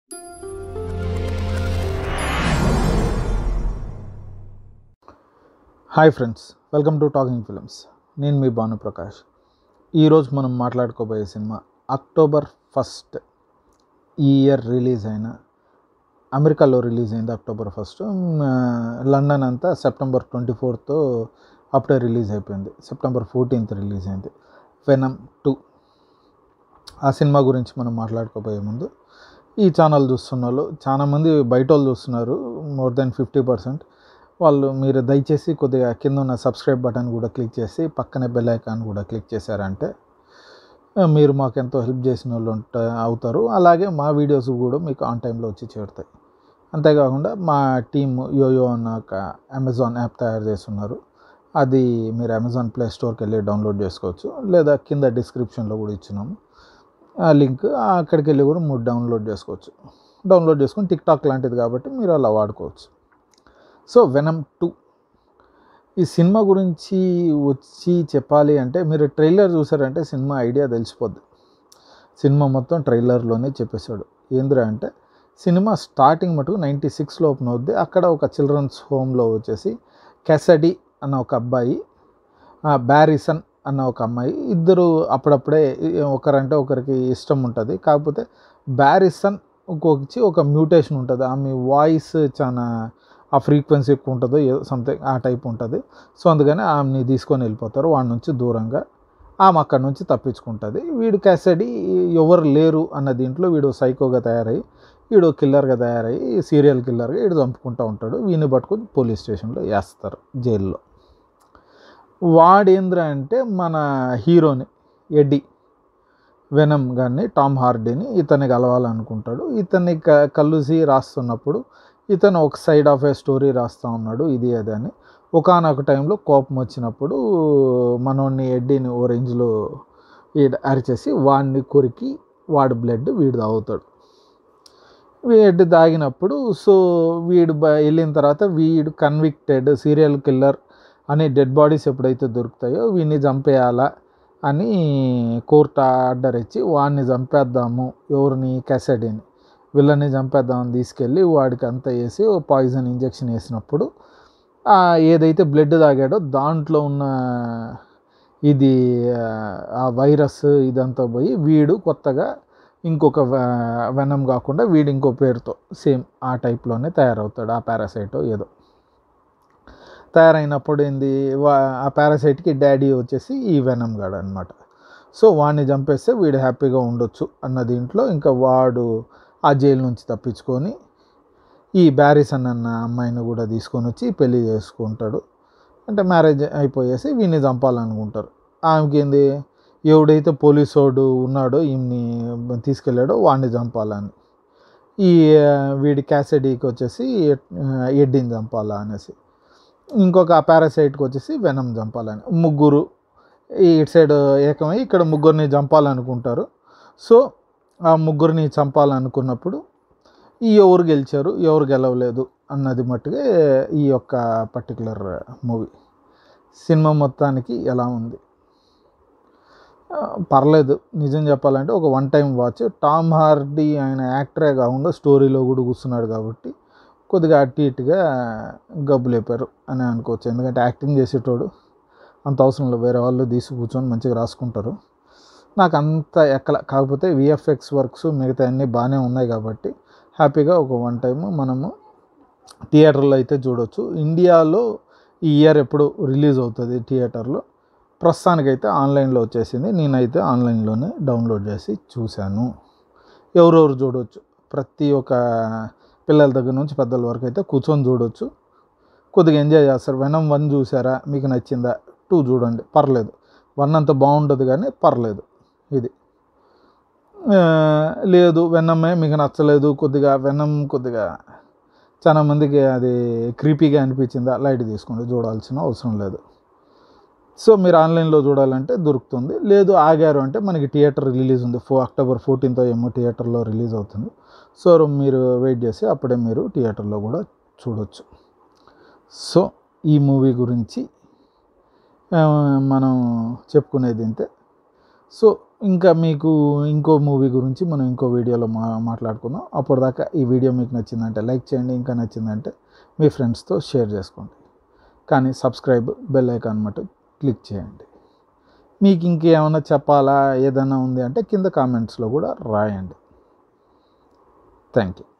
hi friends welcome to talking films నేను మీ భానుప్రకాష్ ఈరోజు మనం మాట్లాడుకోబోయే సినిమా అక్టోబర్ ఫస్ట్ ఈ ఇయర్ రిలీజ్ అయిన అమెరికాలో రిలీజ్ అయింది అక్టోబర్ ఫస్ట్ లండన్ అంతా సెప్టెంబర్ ట్వంటీ ఫోర్త్ అప్పుడే రిలీజ్ అయిపోయింది సెప్టెంబర్ ఫోర్టీన్త్ రిలీజ్ అయింది వెనమ్ టూ ఆ సినిమా గురించి మనం మాట్లాడుకోబోయే ముందు ఈ ఛానల్ చూస్తున్న వాళ్ళు చాలామంది బయట వాళ్ళు చూస్తున్నారు మోర్ దెన్ ఫిఫ్టీ పర్సెంట్ వాళ్ళు మీరు దయచేసి కొద్దిగా కింద ఉన్న సబ్స్క్రైబ్ బటన్ కూడా క్లిక్ చేసి పక్కనే బెల్ ఐకాన్ కూడా క్లిక్ చేశారంటే ఆ, మీరు మాకు ఎంతో హెల్ప్ చేసిన వాళ్ళు ఉంట అవుతారు అలాగే మా వీడియోస్ కూడా మీకు ఆన్ టైంలో వచ్చి చేరుతాయి అంతేకాకుండా మా టీమ్ యోయో అన్న ఒక అమెజాన్ యాప్ తయారు చేస్తున్నారు అది మీరు అమెజాన్ ప్లే స్టోర్కి వెళ్ళి డౌన్లోడ్ చేసుకోవచ్చు లేదా కింద డిస్క్రిప్షన్లో కూడా ఇచ్చినాము ఆ లింక్ అక్కడికి వెళ్ళి కూడా మీరు డౌన్లోడ్ చేసుకోవచ్చు డౌన్లోడ్ చేసుకొని టిక్ టాక్ లాంటిది కాబట్టి మీరు అలా వాడుకోవచ్చు సో వెనమ్ టూ ఈ సినిమా గురించి వచ్చి చెప్పాలి అంటే మీరు ట్రైలర్ చూసారంటే సినిమా ఐడియా తెలిసిపోద్ది సినిమా మొత్తం ట్రైలర్లోనే చెప్పేశాడు ఏంద్రా అంటే సినిమా స్టార్టింగ్ మటుకు నైంటీ సిక్స్లో ఓపెన్ అవుద్ది అక్కడ ఒక చిల్డ్రన్స్ హోమ్లో వచ్చేసి కెసడి అన్న ఒక అబ్బాయి ఆ, బ్యారిసన్ అన్న ఒక అమ్మాయి ఇద్దరు అప్పుడప్పుడే ఒకరంటే ఒకరికి ఇష్టం ఉంటుంది కాకపోతే బ్యారిసన్ ఇంకొచ్చి ఒక మ్యూటేషన్ ఉంటుంది ఆమె వాయిస్ చాలా ఆ ఫ్రీక్వెన్సీ ఎక్కువ ఉంటుందో సంథింగ్ ఆ టైప్ ఉంటుంది సో అందుకని ఆమెని తీసుకొని వెళ్ళిపోతారు వాడి నుంచి దూరంగా ఆమె అక్కడి నుంచి తప్పించుకుంటుంది వీడు క్యాసెడి ఎవరు లేరు అన్న దీంట్లో వీడు సైకోగా తయారై వీడు కిల్లర్గా తయారై సీరియల్ కిల్లర్గా వీడు చంపుకుంటూ ఉంటాడు వీడిని పట్టుకొని పోలీస్ స్టేషన్లో వేస్తారు జైల్లో వాడేంద్ర అంటే మన హీరోని ఎడ్డి వెనమ్ గారిని టామ్ హార్డీని ఇతన్ని కలవాలనుకుంటాడు ఇతన్ని క కలుసి రాస్తున్నప్పుడు ఇతను ఒక సైడ్ ఆఫ్ ఏ స్టోరీ రాస్తూ ఉన్నాడు ఇది అది అని ఒకనొక టైంలో కోపం వచ్చినప్పుడు మనోడిని ఎడ్డీని ఓ రేంజ్లో అరిచేసి వాడిని కొరికి వాడి బ్లడ్ వీడు తాగుతాడు వీడు తాగినప్పుడు సో వీడు బ- వెళ్ళిన తర్వాత వీడు కన్విక్టెడ్ సీరియల్ కిల్లర్ అని డెడ్ బాడీస్ ఎప్పుడైతే దొరుకుతాయో వీడిని చంపేయాలా అని కోర్టు ఆర్డర్ ఇచ్చి వాడిని చంపేద్దాము ఎవరిని కెసడిని వీళ్ళని చంపేద్దామని తీసుకెళ్ళి వాడికి అంతా వేసి ఓ పాయిజన్ ఇంజెక్షన్ వేసినప్పుడు ఆ ఏదైతే బ్లడ్ తాగాడో దాంట్లో ఉన్న ఇది ఆ, ఆ వైరస్ ఇదంతా పోయి వీడు కొత్తగా ఇంకొక వె- వెనం కాకుండా వీడు ఇంకో పేరుతో సేమ్ ఆ టైప్లోనే తయారవుతాడు ఆ పారాసైటో ఏదో తయారైనప్పుడు ఏంది వా- ఆ పారాసైట్కి డాడీ వచ్చేసి ఈ వెనం గాడు అనమాట సో వాడిని చంపేస్తే వీడు హ్యాపీగా ఉండొచ్చు అన్న దీంట్లో ఇంకా వాడు ఆ జైలు నుంచి తప్పించుకొని ఈ బ్యారిసన్ అన్న అమ్మాయిని కూడా తీసుకొని వచ్చి పెళ్లి చేసుకుంటాడు అంటే మ్యారేజ్ అయిపోయేసి వీడిని చంపాలనుకుంటారు ఆమెకి ఏంది ఎవడైతే పోలీసోడు ఉన్నాడో ఈమెని తీసుకెళ్ళాడో వాడిని చంపాలని ఈ ఆ, వీడి క్యాసెడీకి వచ్చేసి ఆ, ఎడ్డీని చంపాలా అనేసి ఇంకొక పారాసైట్కి వచ్చేసి వెనం చంపాలని ముగ్గురు ఈ ఇటు సైడ్ ఏకమై ఇక్కడ ముగ్గురిని చంపాలనుకుంటారు సో ఆ ముగ్గురిని చంపాలనుకున్నప్పుడు ఈ ఎవరు గెలిచారు ఎవరు గెలవలేదు అన్నది మట్టుగా ఈ యొక్క పర్టికులర్ మూవీ సినిమా మొత్తానికి ఎలా ఉంది ఆ, పర్లేదు నిజం చెప్పాలంటే ఒక one time watch Tom Hardy ఆయన యాక్టరే కాకుండా స్టోరీలో కూడా కూర్చున్నాడు కాబట్టి కొద్దిగా అటు ఇటుగా గబ్బు లేపారు అని అనుకోవచ్చు ఎందుకంటే యాక్టింగ్ చేసేటోడు అంత అవసరం లేదు వేరే వాళ్ళు తీసి కూర్చొని మంచిగా రాసుకుంటారు నాకు అంత ఎక్కల కాకపోతే విఎఫ్ఎక్స్ వర్క్స్ మిగతా అన్నీ బాగానే ఉన్నాయి కాబట్టి హ్యాపీగా ఒక వన్ టైం మనము థియేటర్లో అయితే చూడొచ్చు ఇండియాలో ఈ ఇయర్ ఎప్పుడు రిలీజ్ అవుతుంది థియేటర్లో ప్రస్తుతానికైతే ఆన్లైన్లో వచ్చేసింది నేనైతే ఆన్లైన్లోనే డౌన్లోడ్ చేసి చూశాను ఎవరెవరు చూడవచ్చు ప్రతి ఒక్క పిల్లల దగ్గర నుంచి పెద్దల వరకు అయితే కూర్చొని చూడొచ్చు కొద్దిగా ఎంజాయ్ చేస్తారు వెనం వన్ చూసారా మీకు నచ్చిందా టూ చూడండి పర్లేదు వన్ అంత బాగుంటుంది కానీ పర్లేదు ఇది ఆ, లేదు వెన్నమ్మే మీకు నచ్చలేదు కొద్దిగా వెన్నం కొద్దిగా చాలా మందికి అది క్రీపీగా అనిపించిందా లైట్ తీసుకోండి చూడాల్సిన అవసరం లేదు సో మీరు ఆన్లైన్లో చూడాలంటే దొరుకుతుంది లేదు ఆగారు అంటే మనకి థియేటర్ రిలీజ్ ఉంది ఫో అక్టోబర్ ఫోర్టీన్త్ ఏమో థియేటర్లో రిలీజ్ అవుతుంది సో మీరు వెయిట్ చేసి అప్పుడే మీరు థియేటర్లో కూడా చూడొచ్చు సో ఈ మూవీ గురించి ఆ, మనం చెప్పుకునేది ఇంతే సో ఇంకా మీకు ఇంకో మూవీ గురించి మనం ఇంకో వీడియోలో మా మాట్లాడుకుందాం అప్పటిదాకా ఈ వీడియో మీకు నచ్చిందంటే లైక్ చేయండి ఇంకా నచ్చిందంటే మీ ఫ్రెండ్స్తో షేర్ చేసుకోండి కానీ సబ్స్క్రైబ్ బెల్ ఐకాన్ మటు క్లిక్ చేయండి మీకు ఇంకేమైనా చెప్పాలా ఏదైనా ఉంది అంటే కింద కామెంట్స్లో కూడా రాయండి థ్యాంక్ యూ